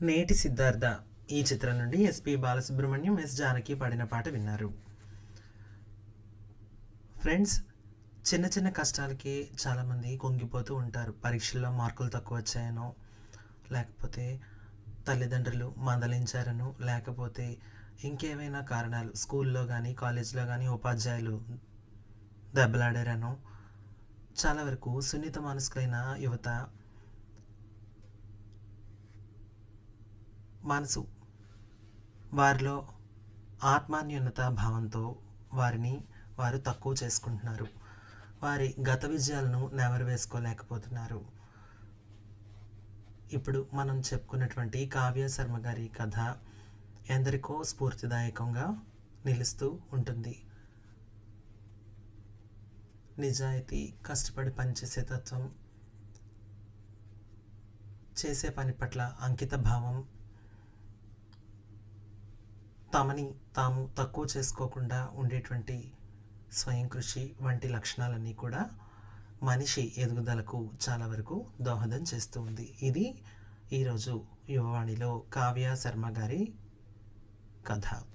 నేటి సిద్ధార్థ ఈ చిత్రం నుండి ఎస్పి బాలసుబ్రహ్మణ్యం ఎస్ జానకి పాడిన పాట విన్నారు ఫ్రెండ్స్ చిన్న చిన్న కష్టాలకి చాలామంది కుంగిపోతూ ఉంటారు పరీక్షల్లో మార్కులు తక్కువ వచ్చాయనో లేకపోతే తల్లిదండ్రులు మందలించారనో లేకపోతే ఇంకేమైనా కారణాలు స్కూల్లో కానీ కాలేజీలో కానీ ఉపాధ్యాయులు దెబ్బలాడారనో చాలా వరకు సున్నిత మనసుకైన యువత మనసు వారిలో ఆత్మాన్యూనత భావంతో వారిని వారు తక్కువ చేసుకుంటున్నారు వారి గత విజయాలను నెవరు వేసుకోలేకపోతున్నారు ఇప్పుడు మనం చెప్పుకున్నటువంటి కావ్య శర్మ గారి కథ ఎందరికో స్ఫూర్తిదాయకంగా నిలుస్తూ ఉంటుంది నిజాయితీ కష్టపడి పనిచేసే తత్వం చేసే పని పట్ల అంకిత భావం తమని తాము తక్కువ చేసుకోకుండా ఉండేటువంటి స్వయం కృషి వంటి లక్షణాలన్నీ కూడా మనిషి ఎదుగుదలకు చాలా వరకు దోహదం చేస్తూ ఉంది ఇది ఈరోజు యువవాణిలో కావ్య శర్మ గారి కథ